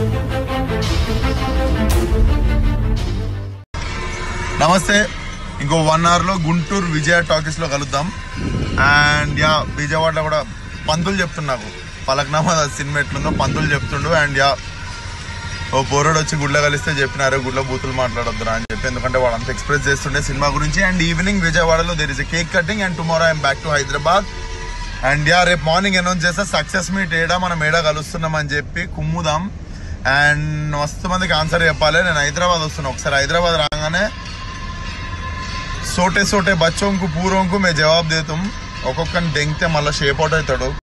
నమస్తే ఇంకో one hour లో గుంటూరు విజయ టాకీస్ లో కలుద్దాం అండ్ యా విజయవాడలో కూడా పంతులు చెప్తుండు నాకు పలక్నామా సినిమా ఎట్లుందో పంతులు చెప్తుండు అండ్ యా ఓ పోరోడు వచ్చి గుడ్లో కలిస్తే చెప్పినారు గుడ్లో బూతులు మాట్లాడొద్దురా అని చెప్పి ఎందుకంటే వాడు అంత ఎక్స్ప్రెస్ చేస్తుండే సినిమా గురించి అండ్ ఈవినింగ్ విజయవాడలో there is a cake cutting and tomorrow I'm back to Hyderabad and yeah రేపు మార్నింగ్ అనౌన్స్ చేస్తే సక్సెస్ మీట్ ఏడా మనం ఏడా కలుస్తున్నాం అని చెప్పి కుమ్ముదాం అండ్ మస్తు మందికి ఆన్సర్ చెప్పాలి నేను హైదరాబాద్ వస్తున్నా ఒకసారి హైదరాబాద్ రాగానే సోటే సోటే బచ్చోంకు పూరోంకు మే జవాబు దేతాం ఒక్కొక్కరిని దెంగితే మళ్ళీ షేప్ అవుట్ అవుతాడు